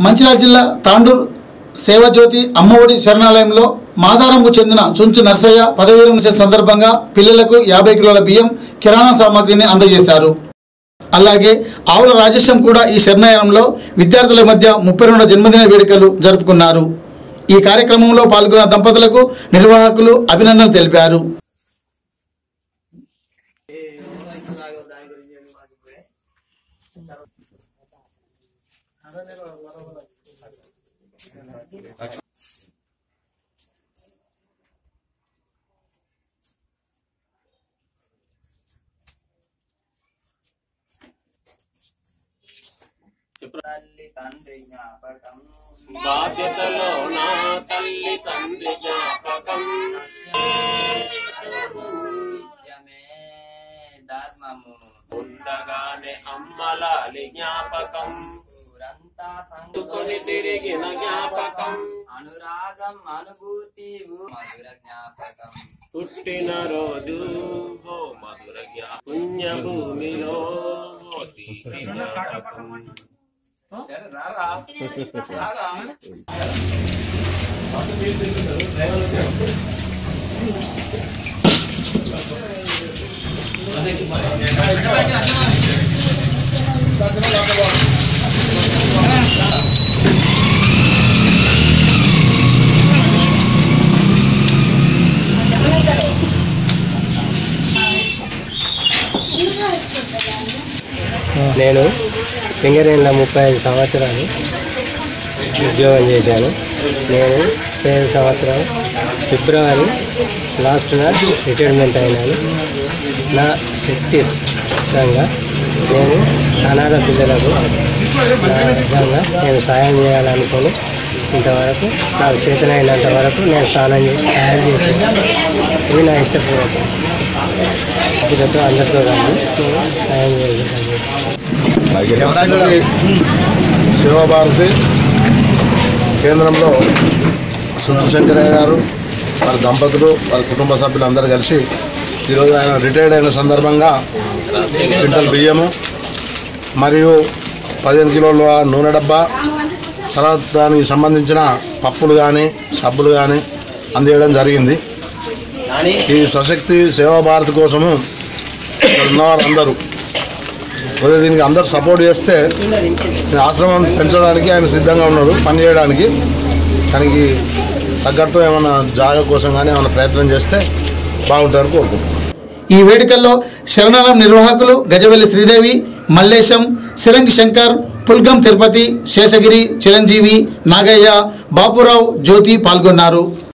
మంచిర్యాల జిల్లా తాండూర్ సేవజ్యోతి అమ్మఒడి శరణాలయంలో మాదారంకు చెందిన చుంచు నర్సయ్య పదవి విరమణ చేసిన సందర్భంగా పిల్లలకు యాభై కిలోల బియ్యం కిరాణా సామాగ్రిని అందజేశారు అలాగే ఆవుల రాజేశం కూడా ఈ శరణాలయంలో విద్యార్థుల మధ్య ముప్పై రెండవ జన్మదిన వేడుకలు జరుపుకున్నారు ఈ కార్యక్రమంలో పాల్గొన్న దంపతులకు నిర్వాహకులు అభినందనలు తెలిపారు తల్లి తండ్రి జ్ఞాపకం బాధ్యతలో నా తల్లి తండ్రి జ్ఞాపకం యమే ధర్మము ఉండగానే అమ్మలాలి జ్ఞాపకం ఊరంతా కొని సంగుకొని తిరిగిన జ్ఞాపకం అనురాగం అనుభూతి ఊ- మధుర జ్ఞాపకం పుట్టిన రోజు ఓ మధుర జ్ఞా పుణ్య భూమిలో ఓ తీపి జ్ఞాపకం నేను సింగరేణిలో ముప్పై ఐదు సంవత్సరాలు ఉద్యోగం చేశాను నేను ముప్పై ఐదు సంవత్సరాలు ఫిబ్రవరి లాస్ట్న రిటైర్మెంట్ అయినాను నా శక్తి విధంగా నేను అనాథ పిల్లలకు నా విధంగా నేను సాయం చేయాలనుకొని ఇంతవరకు నాకు చేతనైనంత వరకు నేను స్నానం చే- సాయం చేసి ఇది నా ఇష్టపూర్వకం ఇద్దరితో అందరితో కలిసి నేను సాయం చేయగలను యాదాద్రి శివభారతి కేంద్రంలో శంకరయ్య గారు వారి దంపతులు వారి కుటుంబ సభ్యులు అందరూ కలిసి ఈరోజు ఆయన రిటైర్డ్ అయిన సందర్భంగా క్వింటల్ బియ్యము మరియు పదిహేను కిలోల నూనె డబ్బా తర్వాత దానికి సంబంధించిన పప్పులు కానీ సబ్బులు కానీ అందించడం జరిగింది ఈ స్వశక్తి సేవా భారత్ కోసము ఇక్కడ ఉన్నవారు అందరూ కొద్దిగా దీనికి అందరూ సపోర్ట్ చేస్తే ఈ ఆశ్రమం పెంచడానికి ఆయన సిద్ధంగా ఉన్నాడు పని చేయడానికి దానికి తగ్గట్టు ఏమైనా జాగా కోసం కానీ ఏమైనా ప్రయత్నం చేస్తే బాగుంటుందని కోరుకుంటున్నాను ఈ వేడుకల్లో శరణాలయం నిర్వాహకులు గజవెల్లి శ్రీదేవి మల్లేశం సిరంగి శంకర్ పుల్గం తిరుపతి శేషగిరి చిరంజీవి నాగయ్య బాపురావు జ్యోతి పాల్గొన్నారు